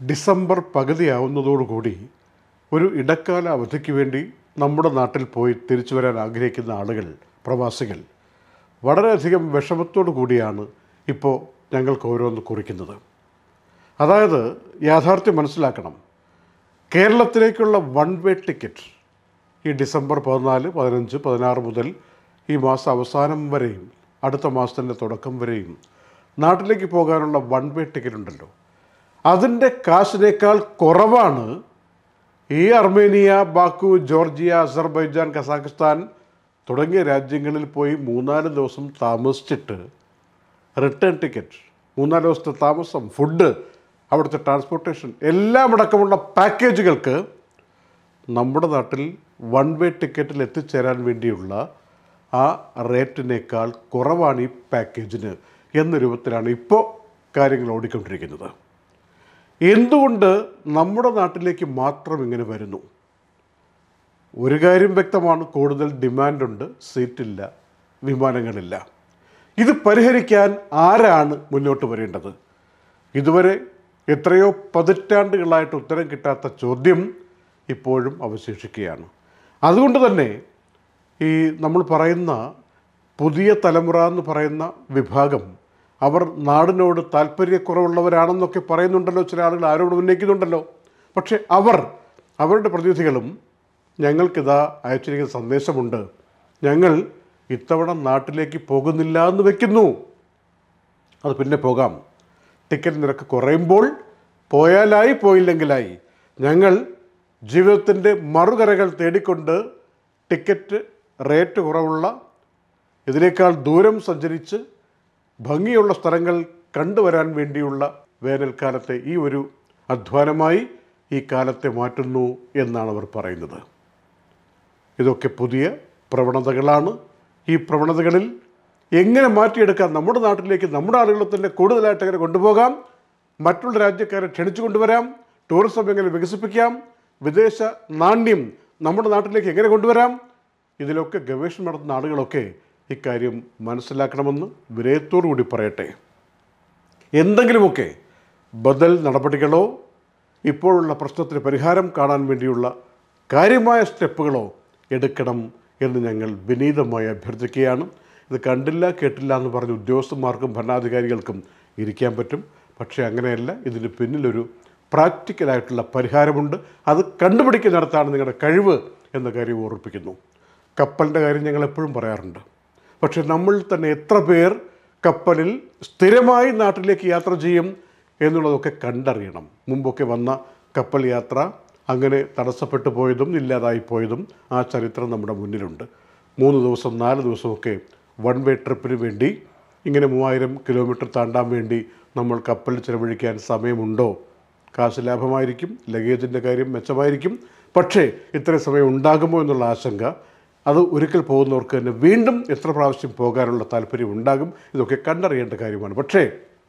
December പകുതിയാവുന്നതോടുകൂടി ഒരു ഇടക്കാല അവധിക്ക് വേണ്ടി നമ്മുടെ നാട്ടിൽ പോയി തിരിച്ചു വരാൻ ആഗ്രഹിക്കുന്ന ആളുകൾ പ്രവാസികൾ വളരെയധികം വിഷമത്തോടു കൂടിയാണ് ഇപ്പോൾ ഞങ്ങൾക്ക് ഓരോന്ന് കുറിക്കുന്നത് അതായത് യാഥാർത്ഥ്യം മനസ്സിലാക്കണം കേരളത്തിലേക്കുള്ള വൺ വേ ടിക്കറ്റ് ഈ ഡിസംബർ പതിനാല് പതിനഞ്ച് പതിനാറ് മുതൽ ഈ മാസം അവസാനം വരെയും അടുത്ത മാസത്തിൻ്റെ തുടക്കം വരെയും നാട്ടിലേക്ക് പോകാനുള്ള വൺ വേ ടിക്കറ്റ് ഉണ്ടല്ലോ അതിൻ്റെ കാശിനേക്കാൾ കുറവാണ് ഈ Armenia Baku Georgia Azerbaijan Kazakhstan തുടങ്ങിയ രാജ്യങ്ങളിൽ പോയി മൂന്നാല് ദിവസം താമസിച്ചിട്ട് റിട്ടേൺ ടിക്കറ്റ് മൂന്നാല് ദിവസത്തെ താമസം ഫുഡ് അവിടുത്തെ ട്രാൻസ്പോർട്ടേഷൻ എല്ലാം അടക്കമുള്ള പാക്കേജുകൾക്ക് നമ്മുടെ നാട്ടിൽ വൺ വേ ടിക്കറ്റിൽ എത്തിച്ചേരാൻ വേണ്ടിയുള്ള ആ റേറ്റിനേക്കാൾ കുറവാണ് ഈ പാക്കേജിന് എന്ന രൂപത്തിലാണ് ഇപ്പോൾ കാര്യങ്ങൾ ഓടിക്കൊണ്ടിരിക്കുന്നത് എന്തുകൊണ്ട് നമ്മുടെ നാട്ടിലേക്ക് മാത്രം ഇങ്ങനെ വരുന്നു ഒരു കാര്യം വ്യക്തമാണ് കൂടുതൽ ഡിമാൻഡുണ്ട് സീറ്റില്ല വിമാനങ്ങളില്ല ഇത് പരിഹരിക്കാൻ ആരാണ് മുന്നോട്ട് വരേണ്ടത് ഇതുവരെ എത്രയോ പതിറ്റാണ്ടുകളായിട്ട് ഉത്തരം കിട്ടാത്ത ചോദ്യം ഇപ്പോഴും അവശേഷിക്കുകയാണ് അതുകൊണ്ട് തന്നെ ഈ നമ്മൾ പറയുന്ന പുതിയ തലമുറ എന്ന് പറയുന്ന വിഭാഗം അവർ നാടിനോട് താല്പര്യക്കുറവുള്ളവരാണെന്നൊക്കെ പറയുന്നുണ്ടല്ലോ ചില ആളുകൾ ആരോട് ഉന്നയിക്കുന്നുണ്ടല്ലോ പക്ഷേ അവർ അവരുടെ പ്രതിനിധികളും ഞങ്ങൾക്കിതാ അയച്ചിരിക്കുന്ന സന്ദേശമുണ്ട് ഞങ്ങൾ ഇത്തവണ നാട്ടിലേക്ക് പോകുന്നില്ല എന്ന് വെക്കുന്നു അത് പിന്നെ പോകാം ടിക്കറ്റ് നിരക്ക് കുറയുമ്പോൾ പോയാലായി പോയില്ലെങ്കിലായി ഞങ്ങൾ ജീവിതത്തിൻ്റെ മറുകരകൾ തേടിക്കൊണ്ട് ടിക്കറ്റ് റേറ്റ് കുറവുള്ള ഇതിനേക്കാൾ ദൂരം സഞ്ചരിച്ച് ഭംഗിയുള്ള സ്ഥലങ്ങൾ കണ്ടുവരാൻ വേണ്ടിയുള്ള വേനൽക്കാലത്തെ ഈ ഒരു അധ്വാനമായി ഈ കാലത്തെ മാറ്റുന്നു എന്നാണ് അവർ പറയുന്നത് ഇതൊക്കെ പുതിയ പ്രവണതകളാണ് ഈ പ്രവണതകളിൽ എങ്ങനെ മാറ്റിയെടുക്കാം നമ്മുടെ നാട്ടിലേക്ക് നമ്മുടെ ആളുകളെ തന്നെ കൂടുതലായിട്ട് എങ്ങനെ കൊണ്ടുപോകാം മറ്റുള്ള രാജ്യക്കാരെ ക്ഷണിച്ചു കൊണ്ടുവരാം ടൂറിസം എങ്ങനെ വികസിപ്പിക്കാം വിദേശ നാണ്യം നമ്മുടെ നാട്ടിലേക്ക് എങ്ങനെ കൊണ്ടുവരാം ഇതിലൊക്കെ ഗവേഷണം നടത്തുന്ന ആളുകളൊക്കെ ഇക്കാര്യം മനസ്സിലാക്കണമെന്ന് വിനയത്തോടു കൂടി പറയട്ടെ എന്തെങ്കിലുമൊക്കെ ബദൽ നടപടികളോ ഇപ്പോഴുള്ള പ്രശ്നത്തിന് പരിഹാരം കാണാൻ വേണ്ടിയുള്ള കാര്യമായ സ്റ്റെപ്പുകളോ എടുക്കണം എന്ന് ഞങ്ങൾ വിനീതമായി അഭ്യർത്ഥിക്കുകയാണ് ഇത് കണ്ടില്ല കേട്ടില്ല എന്ന് പറഞ്ഞ ഉദ്യോഗസ്ഥന്മാർക്കും ഭരണാധികാരികൾക്കും ഇരിക്കാൻ പറ്റും പക്ഷേ അങ്ങനെയല്ല ഇതിന് പിന്നിലൊരു പ്രാക്ടിക്കലായിട്ടുള്ള പരിഹാരമുണ്ട് അത് കണ്ടുപിടിക്കുന്നിടത്താണ് നിങ്ങളുടെ കഴിവ് എന്ന കാര്യം ഓർമ്മിപ്പിക്കുന്നു കപ്പലിൻ്റെ കാര്യം ഞങ്ങൾ എപ്പോഴും പറയാറുണ്ട് പക്ഷെ നമ്മൾ തന്നെ എത്ര പേർ കപ്പലിൽ സ്ഥിരമായി നാട്ടിലേക്ക് യാത്ര ചെയ്യും എന്നുള്ളതൊക്കെ കണ്ടറിയണം മുമ്പൊക്കെ വന്ന കപ്പൽ യാത്ര അങ്ങനെ തടസ്സപ്പെട്ടു പോയതും ഇല്ലാതായി പോയതും ആ ചരിത്രം നമ്മുടെ മുന്നിലുണ്ട് മൂന്ന് ദിവസം നാല് ദിവസമൊക്കെ വൺ വേ ട്രിപ്പിന് വേണ്ടി ഇങ്ങനെ മൂവായിരം കിലോമീറ്റർ താണ്ടാൻ വേണ്ടി നമ്മൾ കപ്പലിൽ ചിലവഴിക്കാൻ സമയമുണ്ടോ കാശ് ലാഭമായിരിക്കും ലഗേജിൻ്റെ കാര്യം മെച്ചമായിരിക്കും പക്ഷേ ഇത്രയും സമയം ഉണ്ടാകുമോ എന്നുള്ള ആശങ്ക അത് ഒരിക്കൽ പോകുന്നവർക്ക് തന്നെ വീണ്ടും എത്ര പ്രാവശ്യം പോകാനുള്ള താല്പര്യം ഉണ്ടാകും ഇതൊക്കെ കണ്ടറിയേണ്ട കാര്യമാണ് പക്ഷേ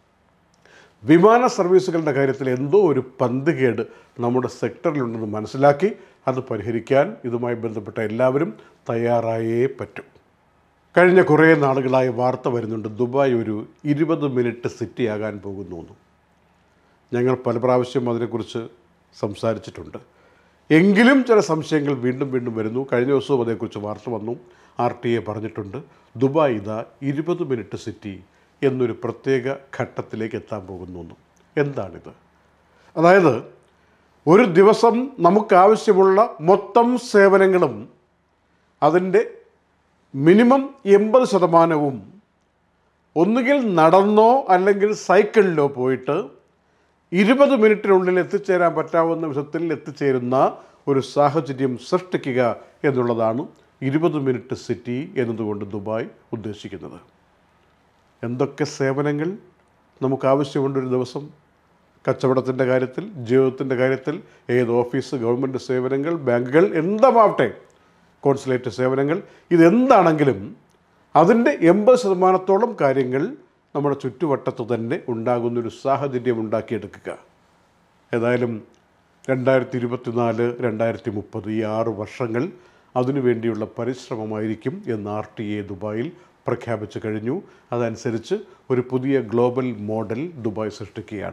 വിമാന സർവീസുകളുടെ കാര്യത്തിൽ എന്തോ ഒരു പന്തുകേട് നമ്മുടെ സെക്ടറിലുണ്ടെന്ന് മനസ്സിലാക്കി അത് പരിഹരിക്കാൻ ഇതുമായി ബന്ധപ്പെട്ട എല്ലാവരും തയ്യാറായേ പറ്റും കഴിഞ്ഞ കുറേ നാളുകളായി വാർത്ത വരുന്നുണ്ട് ദുബായ് ഒരു ഇരുപത് മിനിറ്റ് സിറ്റിയാകാൻ പോകുന്നു എന്ന് ഞങ്ങൾ പല പ്രാവശ്യം അതിനെക്കുറിച്ച് സംസാരിച്ചിട്ടുണ്ട് എങ്കിലും ചില സംശയങ്ങൾ വീണ്ടും വീണ്ടും വരുന്നു കഴിഞ്ഞ ദിവസവും അതേക്കുറിച്ച് വാർത്ത വന്നു ആർ ടി എ പറഞ്ഞിട്ടുണ്ട് ദുബായ് ഇതാ ഇരുപത് മിനിറ്റ് സിറ്റി എന്നൊരു പ്രത്യേക ഘട്ടത്തിലേക്ക് എത്താൻ പോകുന്നു എന്ന് എന്താണിത് അതായത് ഒരു ദിവസം നമുക്കാവശ്യമുള്ള മൊത്തം സേവനങ്ങളും അതിൻ്റെ മിനിമം എൺപത് ശതമാനവും ഒന്നുകിൽ നടന്നോ അല്ലെങ്കിൽ സൈക്കിളിലോ പോയിട്ട് ഇരുപത് മിനിറ്റിനുള്ളിൽ എത്തിച്ചേരാൻ പറ്റാവുന്ന വിധത്തിൽ എത്തിച്ചേരുന്ന ഒരു സാഹചര്യം സൃഷ്ടിക്കുക എന്നുള്ളതാണ് ഇരുപത് മിനിറ്റ് സിറ്റി എന്നതുകൊണ്ട് ദുബായ് ഉദ്ദേശിക്കുന്നത് എന്തൊക്കെ സേവനങ്ങൾ നമുക്ക് ആവശ്യമുണ്ട് ഒരു ദിവസം കച്ചവടത്തിൻ്റെ കാര്യത്തിൽ ജീവിതത്തിൻ്റെ കാര്യത്തിൽ ഏത് ഓഫീസ് ഗവൺമെൻറ് സേവനങ്ങൾ ബാങ്കുകൾ എന്താവട്ടെ കോൺസുലേറ്റ് സേവനങ്ങൾ ഇതെന്താണെങ്കിലും അതിൻ്റെ എൺപത് ശതമാനത്തോളം കാര്യങ്ങൾ നമ്മുടെ ചുറ്റുവട്ടത്ത് തന്നെ ഉണ്ടാകുന്നൊരു സാഹചര്യം ഉണ്ടാക്കിയെടുക്കുക ഏതായാലും രണ്ടായിരത്തി ഇരുപത്തിനാല് രണ്ടായിരത്തി മുപ്പത് ഈ ആറ് വർഷങ്ങൾ അതിനുവേണ്ടിയുള്ള പരിശ്രമമായിരിക്കും എന്ന് ആർ ടി എ ദുബായിൽ പ്രഖ്യാപിച്ചു കഴിഞ്ഞു അതനുസരിച്ച് ഒരു പുതിയ ഗ്ലോബൽ മോഡൽ ദുബായ് സൃഷ്ടിക്കുകയാണ്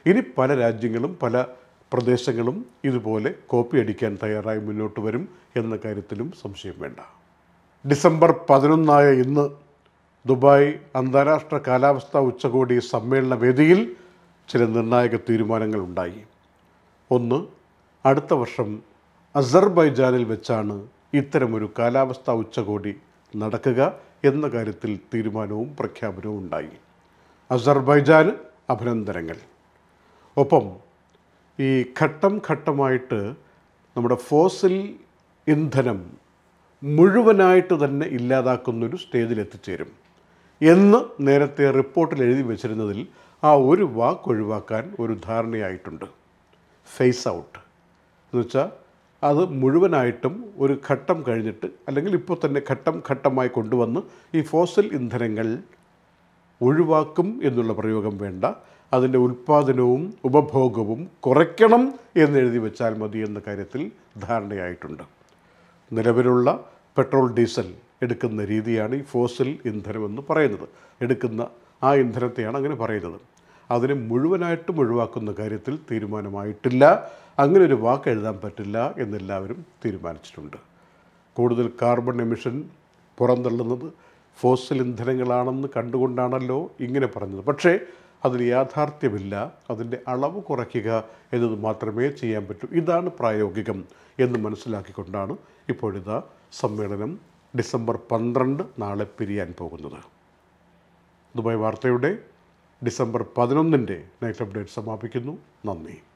ഇനി പല രാജ്യങ്ങളും പല പ്രദേശങ്ങളും ഇതുപോലെ കോപ്പി അടിക്കാൻ തയ്യാറായി മുന്നോട്ട് വരും എന്ന കാര്യത്തിലും സംശയം വേണ്ട ഡിസംബർ പതിനൊന്നായ ഇന്ന് ദുബായ് അന്താരാഷ്ട്ര കാലാവസ്ഥാ ഉച്ചകോടി സമ്മേളന വേദിയിൽ ചില നിർണായക തീരുമാനങ്ങൾ ഉണ്ടായി ഒന്ന് അടുത്ത വർഷം അസർബൈജാനിൽ വെച്ചാണ് ഇത്തരമൊരു കാലാവസ്ഥാ ഉച്ചകോടി നടക്കുക എന്ന കാര്യത്തിൽ തീരുമാനവും പ്രഖ്യാപനവും ഉണ്ടായി അസർബൈജാന് അഭിനന്ദനങ്ങൾ ഒപ്പം ഈ ഘട്ടം ഘട്ടമായിട്ട് നമ്മുടെ ഫോസിൽ ഇന്ധനം മുഴുവനായിട്ട് തന്നെ ഇല്ലാതാക്കുന്നൊരു സ്റ്റേജിൽ എത്തിച്ചേരും എന്ന് നേരത്തെ റിപ്പോർട്ടിൽ എഴുതി വച്ചിരുന്നതിൽ ആ ഒരു വാക്ക് ഒഴിവാക്കാൻ ഒരു ധാരണയായിട്ടുണ്ട് ഫേസ് ഔട്ട് എന്ന് വെച്ചാൽ അത് മുഴുവനായിട്ടും ഒരു ഘട്ടം കഴിഞ്ഞിട്ട് അല്ലെങ്കിൽ ഇപ്പോൾ തന്നെ ഘട്ടം ഘട്ടമായി കൊണ്ടുവന്ന് ഈ ഫോസിൽ ഇന്ധനങ്ങൾ ഒഴിവാക്കും എന്നുള്ള പ്രയോഗം വേണ്ട അതിൻ്റെ ഉൽപ്പാദനവും ഉപഭോഗവും കുറയ്ക്കണം എന്നെഴുതി വെച്ചാൽ മതി എന്ന കാര്യത്തിൽ ധാരണയായിട്ടുണ്ട് നിലവിലുള്ള പെട്രോൾ ഡീസൽ എടുക്കുന്ന രീതിയാണ് ഈ ഫോസിൽ ഇന്ധനമെന്ന് പറയുന്നത് എടുക്കുന്ന ആ ഇന്ധനത്തെയാണ് അങ്ങനെ പറയുന്നത് അതിനെ മുഴുവനായിട്ടും ഒഴിവാക്കുന്ന കാര്യത്തിൽ തീരുമാനമായിട്ടില്ല അങ്ങനെ ഒരു വാക്ക് എഴുതാൻ പറ്റില്ല എന്നെല്ലാവരും തീരുമാനിച്ചിട്ടുണ്ട് കൂടുതൽ കാർബൺ എമിഷൻ പുറന്തള്ളുന്നത് ഫോസിൽ ഇന്ധനങ്ങളാണെന്ന് കണ്ടുകൊണ്ടാണല്ലോ ഇങ്ങനെ പറഞ്ഞത് പക്ഷേ അതിൽ യാഥാർത്ഥ്യമില്ല അതിൻ്റെ അളവ് കുറയ്ക്കുക എന്നത് മാത്രമേ ചെയ്യാൻ പറ്റൂ ഇതാണ് പ്രായോഗികം എന്ന് മനസ്സിലാക്കിക്കൊണ്ടാണ് ഇപ്പോഴിതാ സമ്മേളനം ഡിസംബർ പന്ത്രണ്ട് നാളെ പിരിയാൻ പോകുന്നത് ദുബായ് വാർത്തയുടെ ഡിസംബർ പതിനൊന്നിൻ്റെ നൈറ്റ് അപ്ഡേറ്റ് സമാപിക്കുന്നു നന്ദി